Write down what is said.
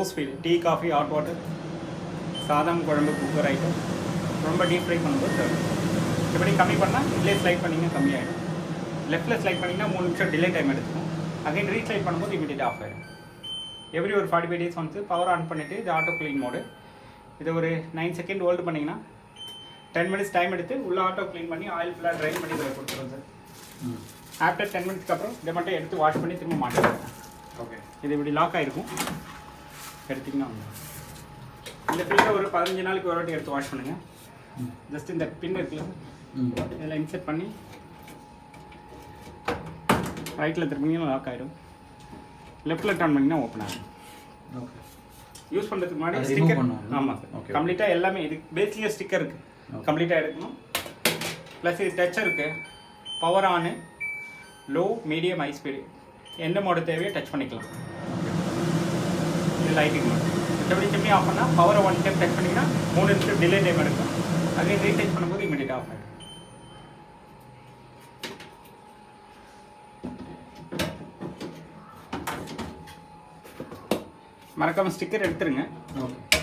Speed tea coffee hot water சாதம் குழம்பு cooker item ரொம்ப டீப் ஃப்ரை பண்ணும்போது இப்படி கம்மி பண்ணால் இதுலேயே ஸ்லைட் பண்ணிங்கன்னா கம்மியாகிடும் லெஃப்ட்டில் ஸ்லைட் பண்ணிங்கன்னா மூணு நிமிஷம் டிலே டைம் எடுத்துக்கும் அகைன் ரீஸ்லைட் பண்ணும்போது இமீடியட் ஆஃப் ஆகிடும் எவ்ரி ஒரு ஃபார்ட்டி ஃபைவ் டேஸ் வந்து பவர் ஆன் பண்ணிவிட்டு இது ஆட்டோ க்ளீன் மோடு இதை ஒரு நைன் செகண்ட் ஹோல்டு பண்ணிங்கன்னா டென் மினிட்ஸ் டைம் எடுத்து உள்ள ஆட்டோ க்ளீன் பண்ணி ஆயில் ஃபுல்லாக ட்ரைன் பண்ணி இதில் கொடுத்துருவோம் சார் ம் ஆஃப்டர் டென் மினிட்ஸ்க்கு அப்புறம் இதை மட்டும் எடுத்து வாஷ் பண்ணி திரும்ப மாட்டிடுவேன் ஓகே இது இப்படி லாக் ஆகிருக்கும் எடுத்திங்கன்னா வந்து இந்த ஃபில்டர் ஒரு பதினஞ்சு நாளைக்கு ஒரு வாட்டி எடுத்து வாஷ் பண்ணுங்கள் ம் ஜஸ்ட் இந்த பின் இருக்குல்ல ம் இதில் இன்செர்ட் பண்ணி ரைட்டில் திரும்பிங்கன்னா லாக் ஆகிடும் லெஃப்ட்டில் டர்ன் பண்ணிங்கன்னா ஓப்பன் ஆகும் ஓகே யூஸ் பண்ணுறதுக்கு முன்னாடி அதை remove ஸ்டிக்கர் பண்ணணும். ஆமாம் சார் Okay. கம்ப்ளீட்டாக எல்லாமே இது பேசிக்காக ஸ்டிக்கர் இருக்குது Okay. கம்ப்ளீட்டாக எடுக்கணும் ப்ளஸ் இது டச்சர் இருக்குது power on low medium high speed எந்த மோடு தேவையோ டச் பண்ணிக்கலாம் இது லைட்டிங் மோட் மற்றபடி சிம்மி ஆஃப் பண்ணால் பவரை ஒன் டைம் டச் பண்ணிங்கன்னா மூணு நிமிஷம் டிலே டைம் எடுக்கும் அகைன் ரீடச் பண்ணும்போது இமீடியட் ஆஃப் ஆகிடும் மறக்காம ஸ்டிக்கர் எடுத்துருங்க ஓகே